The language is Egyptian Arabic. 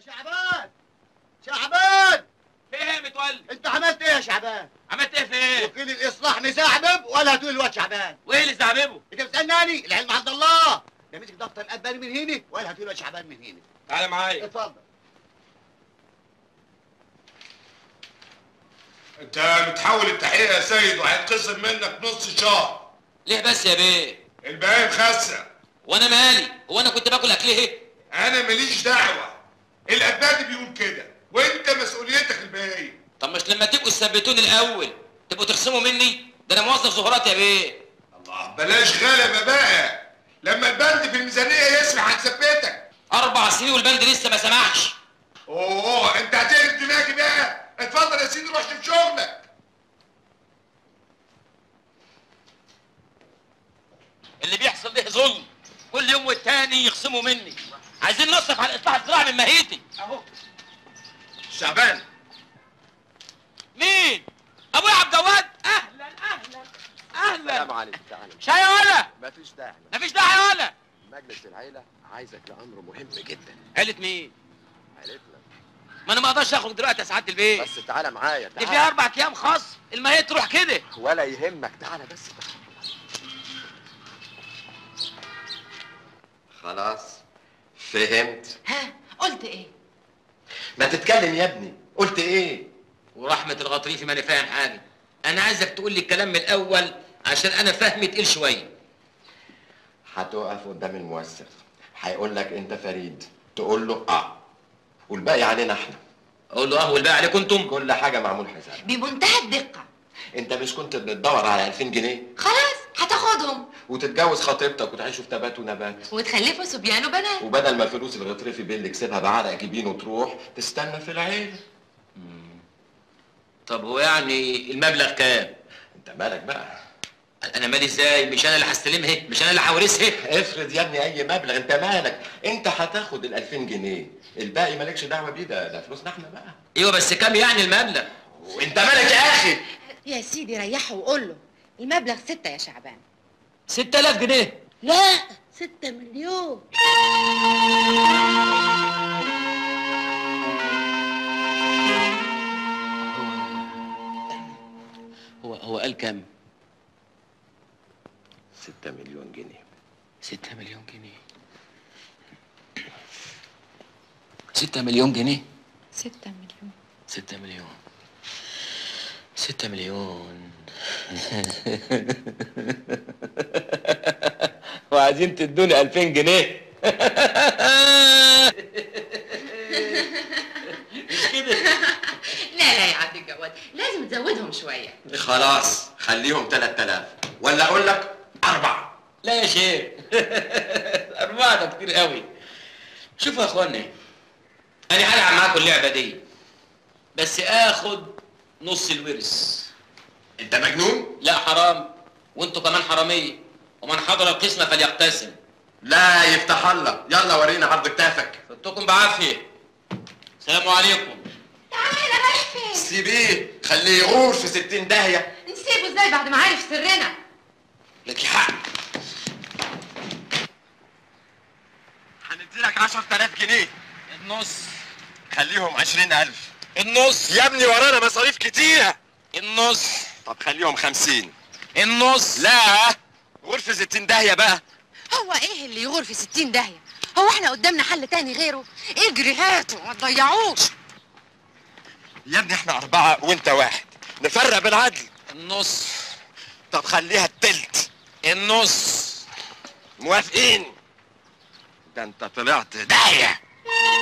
شعبان شعبان في ايه يا متولي انت عملت ايه يا شعبان عملت ايه في ايه وكيل الاصلاح مزعبب ولا هتقول الواد شعبان وايه اللي زعببه انت بتسالني العلم عند الله ده مسك دفتر الاباني من هنا ولا هتقول الواد شعبان من هنا تعالى معايا اتفضل انت بتحول التحقيق يا سيد وهيتقسم منك نص شهر ليه بس يا بيه الباقي خسه وانا مالي هو انا كنت باكل اكل ايه انا ماليش دعوه الابادي بيقول كده وانت مسؤوليتك الباقيه طب مش لما تبقوا تثبتوني الاول تبقوا تخصموا مني ده انا موظف زهرات يا بيه الله بلاش غلبه بقى لما البند في الميزانيه يسمح هنثبتك اربع سنين والبند لسه ما سمحش اوه انت هتقلب دماغي بقى اتفضل يا سيدي روح شوف شغلك اللي بيحصل ده ظلم كل يوم والتاني يخصموا مني عايزين نصرف على الاصلاح الزراعي من ماهيتي اهو شعبان مين ابويا عبد الجواد اهلا اهلا اهلا السلام عليكم تعالى شاي ولا مفيش داعي مفيش داعي ولا مجلس العيلة عايزك لأمر مهم جدا عيلة مين عيلتنا ما انا ما اقدرش اخرج دلوقتي يا سعاده البيت بس تعالى معايا دي فيها تعالى اربع ايام خاص الماهيه تروح كده ولا يهمك تعالى بس تعالى خلاص فهمت ها قلت ايه ما تتكلم يا ابني قلت ايه ورحمه الغطريفي ماني فاهم حاجه انا عايزك تقول لي الكلام من الاول عشان انا فهمي تقيل شويه هتقف قدام الموثق هيقول لك انت فريد تقول له اه والباقي علينا احنا اقول له اه والباقي عليكم انتم كل حاجه معمول حساب بمنتهى الدقة انت مش كنت بتدور على 2000 جنيه خلاص هتاخدهم وتتجوز خطيبتك وتعيشوا في تبات ونبات وتخلفوا صبيان وبنات وبدل ما الفلوس الغطرفي بيه اللي كسبها بعرق جبينه وتروح تستنى في العيله طب هو يعني المبلغ كام انت مالك بقى انا مالي ازاي مش انا اللي هستلمها مش انا اللي هورثها افرض يا ابني اي مبلغ انت مالك انت هتاخد ال 2000 جنيه الباقي مالكش دعوه بيه ده ده فلوسنا احنا بقى ايوه بس كام يعني المبلغ وانت مالك يا اخي يا سيدي ريحه وقول له المبلغ ستة يا شعبان 6000 جنيه لا ستة مليون هو هو قال كام 6 مليون جنيه 6 مليون جنيه 6 مليون جنيه ستة مليون ستة مليون ستة مليون وعايزين تدوني 2000 جنيه مش كده لا لا يا عبد الجواد لازم تزودهم شوية خلاص خليهم 3000 ولا اقول لك اربعه لا يا شيخ أربعة ده كتير قوي شوفوا يا اخوانا أنا هلعب معاكم اللعبة دي بس آخد نص الورث انت مجنون لا حرام وانتوا كمان حرامية ومن حضر القسمة فليقتسم لا يفتح الله يلا ورينا عرض كتافك فدتكم بعافية السلام عليكم تعالى رايح فين سيبيه خليه يغور في 60 داهيه نسيبه ازاي بعد ما عارف سرنا لك حق هنديلك 10000 جنيه النص خليهم 20000 النص يا ابني ورانا مصاريف كتيره النص طب خليهم 50 النص لا غرفه 60 داهيه بقى هو ايه اللي يغور في ستين داهية هو احنا قدامنا حل تاني غيره اجري هاته ما تضيعوش يا ابني احنا اربعه وانت واحد نفرق بالعدل النص طب خليها التلت النص موافقين ده انت طلعت داهيه